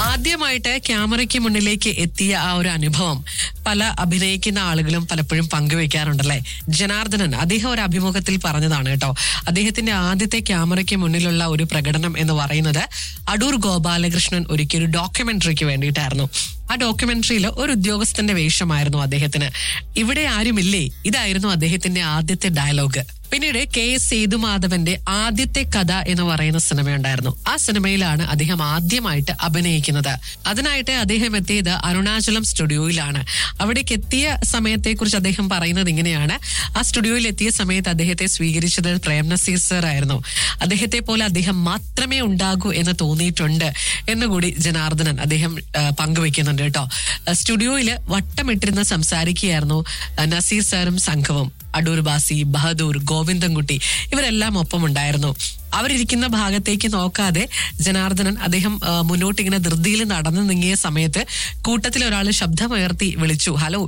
ആദ്യമായിട്ട് ക്യാമറയ്ക്ക് മുന്നിലേക്ക് എത്തിയ ആ ഒരു അനുഭവം പല അഭിനയിക്കുന്ന ആളുകളും പലപ്പോഴും പങ്കുവെക്കാറുണ്ടല്ലേ ജനാർദ്ദനൻ അദ്ദേഹം ഒരു അഭിമുഖത്തിൽ പറഞ്ഞതാണ് കേട്ടോ അദ്ദേഹത്തിന്റെ ആദ്യത്തെ ക്യാമറയ്ക്ക് മുന്നിലുള്ള ഒരു പ്രകടനം എന്ന് പറയുന്നത് അടൂർ ഗോപാലകൃഷ്ണൻ ഒരുക്കിയ ഒരു ഡോക്യുമെന്ററിക്ക് വേണ്ടിയിട്ടായിരുന്നു ആ ഡോക്യുമെന്ററിയിൽ ഒരു ഉദ്യോഗസ്ഥന്റെ വേഷമായിരുന്നു അദ്ദേഹത്തിന് ഇവിടെ ആരുമില്ലേ ഇതായിരുന്നു അദ്ദേഹത്തിന്റെ ആദ്യത്തെ ഡയലോഗ് പിന്നീട് കെ എസ് സേതുമാധവന്റെ ആദ്യത്തെ കഥ എന്ന് പറയുന്ന സിനിമയുണ്ടായിരുന്നു ആ സിനിമയിലാണ് അദ്ദേഹം ആദ്യമായിട്ട് അഭിനയിക്കുന്നത് അതിനായിട്ട് അദ്ദേഹം എത്തിയത് അരുണാചലം സ്റ്റുഡിയോയിലാണ് അവിടേക്ക് എത്തിയ സമയത്തെക്കുറിച്ച് അദ്ദേഹം പറയുന്നത് ഇങ്ങനെയാണ് ആ സ്റ്റുഡിയോയിൽ എത്തിയ സമയത്ത് അദ്ദേഹത്തെ സ്വീകരിച്ചത് പ്രേം നസീർ സർ ആയിരുന്നു അദ്ദേഹത്തെ പോലെ അദ്ദേഹം മാത്രമേ ഉണ്ടാകൂ എന്ന് തോന്നിയിട്ടുണ്ട് എന്നുകൂടി ജനാർദ്ദനൻ അദ്ദേഹം ആ, പങ്കുവെക്കുന്നുണ്ട് കേട്ടോ സ്റ്റുഡിയോയിൽ വട്ടമിട്ടിരുന്ന് സംസാരിക്കുകയായിരുന്നു ആ, നസീർ സാറും സംഘവും അടൂർ ബാസി ബഹദൂർ ഗോവിന്ദൻകുട്ടി ഇവരെല്ലാം ഒപ്പമുണ്ടായിരുന്നു അവരിയ്ക്കുന്ന ഭാഗത്തേക്ക് നോക്കാതെ ജനാർദ്ദനൻ അദ്ദേഹം ആ, മുന്നോട്ട് ഇങ്ങനെ ധൃതിയിൽ നടന്നു നീങ്ങിയ സമയത്ത് കൂട്ടത്തിൽ ഒരാൾ ശബ്ദമുയർത്തി വിളിച്ചു ഹലോ